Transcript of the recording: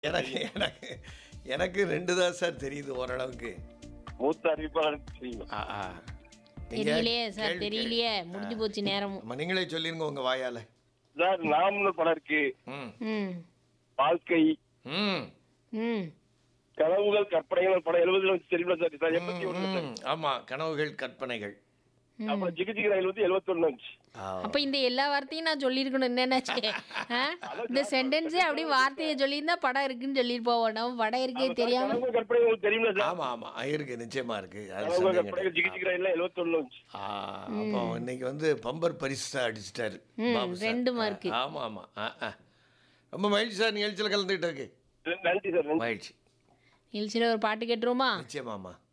எனக்கு எனக்கு எனக்கு ரெண்டு தான் சார் தெரியுது ஓரளவுக்கு மூத்த அறிவிப்பாளருக்கு தெரியும் ஆ ஆ நீங்க தெரியலையே சார் கேள்வி தெரியலையே முடிஞ்சு போச்சு நேரமும் ஆமா, நீங்களே சொல்லிருங்க உங்க வாயால சார் நாம்னு படம் இருக்கு ம் ம் வாழ்க்கை ம் ம் கனவுகள் கற்பனைகள் படம் எழுபதுல வந்து தெரியுமா சார் சார் எண்பத்தி ஒண்ணு சார் ம், ஆமா கனவுகள் கற்பனைகள் அப்புறம் ஜிகு ஜிகு ரயில் வந்து எழுபத்தி ஒண்ணு வந்துச்சு ஆ, அப்ப இந்த எல்லா வார்த்தையும் நான் சொல்லியிருக்கணும் என்னென்னாச்சு ஆ? இந்த சென்டென்ஸே அப்படியே வார்த்தையை சொல்லியிருந்தா படம் இருக்குன்னு சொல்லியிருப்போம் நம்ம படம் இருக்கே தெரியாம கனவுகள் கற்பனை உங்களுக்கு தெரியுமா சார் ஆமா ஆமா இருக்கு நிச்சயமா இருக்கு அது கனவுகள் சந்தேகம் கற்பனைகள் ஜிகு கிடையாது. ஜிகு ரயில்ல எழுபத்தி ஒண்ணு வந்துச்சு ஆ, அப்போ இன்னைக்கு வந்து பம்பர் பரிசு அடிச்சிட்டாரு ம், பாபு சார். ரெண்டு மார்க்கு. ஆமா ஆமா ஆ, ஆ. ரொம்ப மகிழ்ச்சி சார் நிகழ்ச்சியில் கலந்துகிட்டு இருக்கு நன்றி சார் நன்றி மகிழ்ச்சி நிகழ்ச்சியில் ஒரு பாட்டு கேட்டுருவோமா நிச்சயமாமா